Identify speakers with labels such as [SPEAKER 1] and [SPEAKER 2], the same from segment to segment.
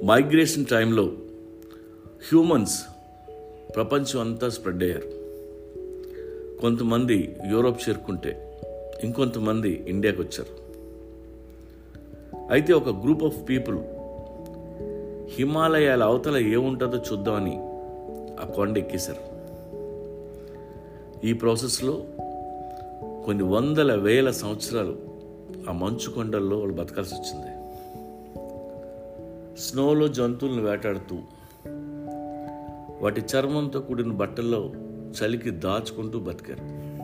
[SPEAKER 1] migration టైంలో humans ప్రపంచం అంతా స్ప్రెడ్ అయ్యారు కొంతమంది యూరోప్ చేరుకుంటే ఇంకొంతమంది ఇండియాకి వచ్చారు అయితే ఒక గ్రూప్ ఆఫ్ పీపుల్ హిమాలయాల అవతల ఏముంటుందో చూద్దామని ఆ కొండ ఎక్కేశారు ఈ ప్రాసెస్లో కొన్ని వందల వేల సంవత్సరాలు ఆ మంచు కొండల్లో వాళ్ళు బతకాల్సి వచ్చింది స్నోలో జంతువులను వేటాడుతూ వాటి చర్మంతో కూడిన బట్టల్లో చలికి దాచుకుంటూ బతికారు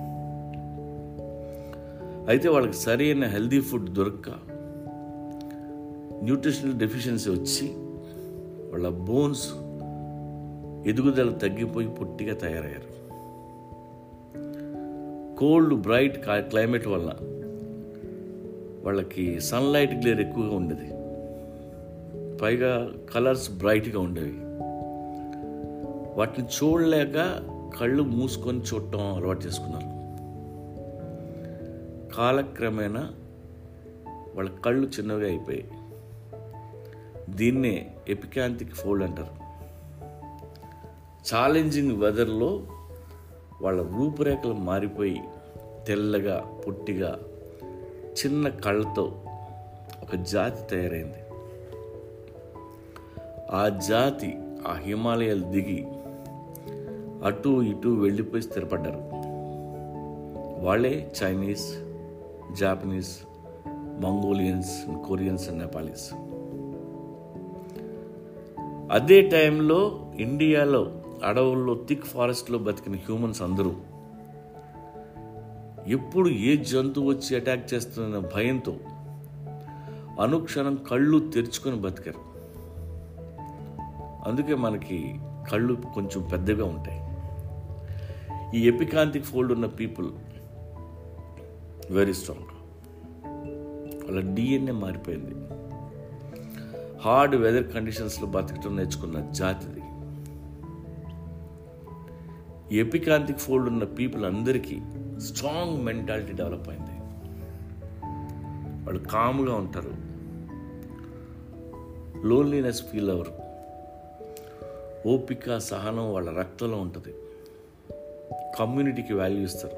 [SPEAKER 1] అయితే వాళ్ళకి సరైన హెల్దీ ఫుడ్ దొరక్క న్యూట్రిషనల్ డెఫిషియన్సీ వచ్చి వాళ్ళ బోన్స్ ఎదుగుదల తగ్గిపోయి పొట్టిగా తయారయ్యారు కోల్డ్ బ్రైట్ క్లైమేట్ వల్ల వాళ్ళకి సన్లైట్ గ్లేర్ ఎక్కువగా ఉండేది పైగా కలర్స్ బ్రైట్గా ఉండేవి వాటిని చూడలేక కళ్ళు మూసుకొని చూడటం అలవాటు చేసుకున్నారు కాలక్రమేణా వాళ్ళ కళ్ళు చిన్నగా అయిపోయాయి దీన్నే ఎపికాంతిక్ ఫోల్డ్ అంటారు ఛాలెంజింగ్ వెదర్లో వాళ్ళ రూపురేఖలు మారిపోయి తెల్లగా పొట్టిగా చిన్న కళ్ళతో ఒక జాతి తయారైంది ఆ జాతి ఆ హిమాలయాలు దిగి అటు ఇటు వెళ్ళిపోయి స్థిరపడ్డారు వాళ్ళే Chinese Japanese Mongolians Koreans and Nepalese అదే టైంలో ఇండియాలో అడవుల్లో థిక్ ఫారెస్ట్లో బతికిన హ్యూమన్స్ అందరూ ఎప్పుడు ఏ జంతువు వచ్చి అటాక్ చేస్తున్న భయంతో అనుక్షణం కళ్ళు తెరుచుకొని బతికారు అందుకే మనకి కళ్ళు కొంచెం పెద్దగా ఉంటాయి ఈ ఎపికాంతిక్ ఫోల్డ్ ఉన్న పీపుల్ వెరీ స్ట్రాంగ్ వాళ్ళ డిఎన్ఏ మారిపోయింది హార్డ్ వెదర్ కండిషన్స్లో బతకటం నేర్చుకున్న జాతిది ఎపికాంతిక్ ఫోల్డ్ ఉన్న పీపుల్ అందరికీ స్ట్రాంగ్ మెంటాలిటీ డెవలప్ అయింది వాళ్ళు కామ్గా ఉంటారు లోన్లీనెస్ ఫీల్ అవ్వరు ఓపిక సహనం వాళ్ళ రక్తంలో ఉంటుంది కమ్యూనిటీకి వాల్యూ ఇస్తారు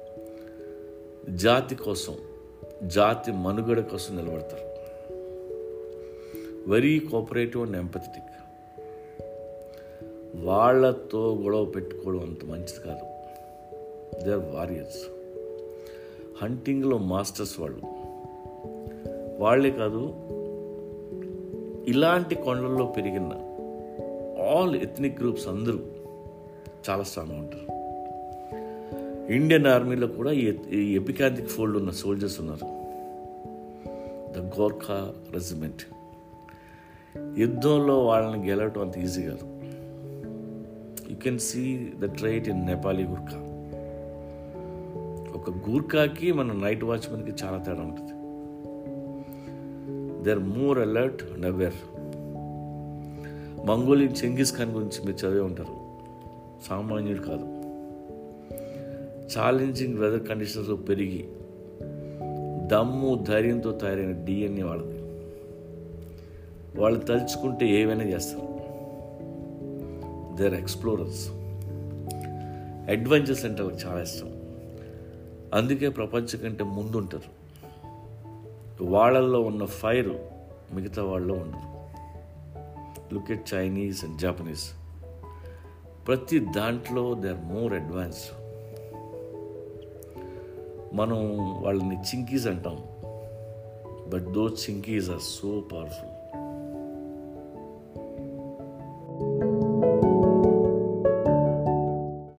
[SPEAKER 1] జాతి కోసం జాతి మనుగడ కోసం నిలబడతారు వెరీ కోఆపరేటివ్ అండ్ ఎంపథెటిక్ వాళ్ళతో గొడవ పెట్టుకోవడం అంత మంచిది కాదు దే ఆర్ వారియర్స్ హంటింగ్లో మాస్టర్స్ వాళ్ళు వాళ్ళే కాదు ఇలాంటి కొండల్లో పెరిగిన ఆల్ ఎథనిక్ గ్రూప్స్ అందరూ చాలా స్ట్రాంగ్గా ఉంటారు ఇండియన్ ఆర్మీలో కూడా ఈ ఎపికాంతిక్ ఫోల్డ్ ఉన్న సోల్జర్స్ ఉన్నారు ద గోర్ఖా రెజిమెంట్ యుద్ధంలో వాళ్ళని గెలవటం అంత ఈజీ కాదు you can see the trait in Nepali Gurkha ఒక గూర్ఖాకి మన నైట్ వాచ్మెన్కి చాలా తేడా ఉంటుంది they are more alert and aware Mongolian Genghis Khan గురించి మీరు చదివే ఉంటారు సామాన్యుడు కాదు ఛాలెంజింగ్ వెదర్ కండిషన్స్లో పెరిగి దమ్ము ధైర్యంతో తయారైన డిఎన్ఏ వాళ్ళది వాళ్ళు తలుచుకుంటే ఏవైనా చేస్తారు దే ఆర్ ఎక్స్ప్లోరర్స్ అడ్వెంచర్స్ అంటే వాళ్ళకి చాలా ఇష్టం అందుకే ప్రపంచం కంటే ముందుంటారు వాళ్ళల్లో ఉన్న ఫైర్ మిగతా వాళ్ళలో ఉండదు look at Chinese and Japanese ప్రతి దాంట్లో దే ఆర్ మోర్ అడ్వాన్స్డ్ మనం వాళ్ళని చింకీస్ అంటాం but though chinkies are so powerful